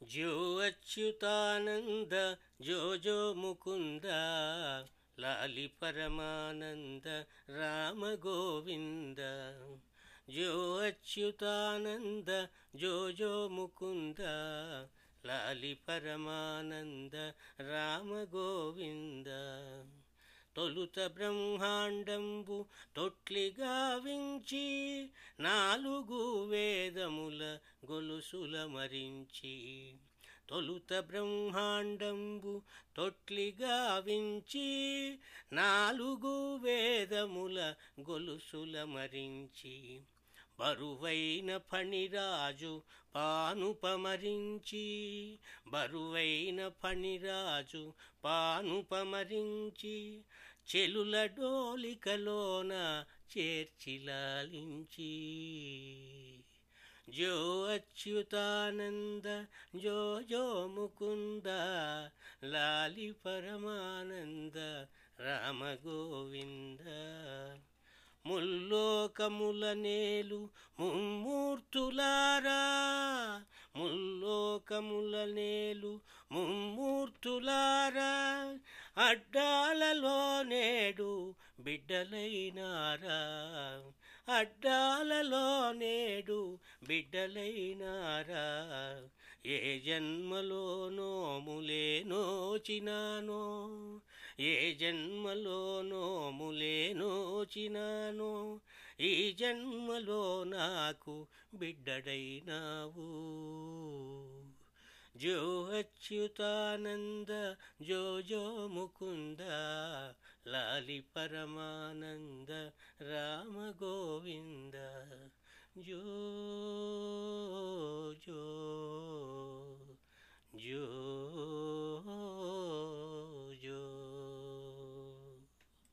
జో అచ్యుతానంద జో జో ముకుంద లాలి పరమానంద రామ గోవింద జో అచ్యుతానంద జో జో ముకుంద లాలి పరమానంద రామ గోవింద తొలుత బ్రహ్మాండంబు తొట్లిగా వించి నాలుగు వేదముల గొలుసుల మరించి తొలుత బ్రహ్మాండంబు తొట్లిగా వించి నాలుగు వేదముల గొలుసుల మరించి బరువైన ఫణిరాజు పానుపమరించి బరువైన ఫణిరాజు పానుపమరించి చెలుల డోలికలోన చేర్చిలాలించి జో అచ్యుతానంద జో జో ముకుంద లాలి పరమానంద రామ గోవింద ముల్లోకముల నేలు ముమ్మూర్తులారా ముల్లోకముల నేలు ముమ్మూర్తులారా అడ్డాలలో నేడు బిడ్డలైనారా అడ్డాలలో నేడు బిడ్డలైనారా ఏ జన్మలో నోములే నోచినానో ఏ జన్మలో నోములే నోచినానో ఈ జన్మలో నాకు బిడ్డడైనావు జో అచ్యుతానంద జో జో ముకుంద లాలి పరమానంద రామ గోవింద జో జో జో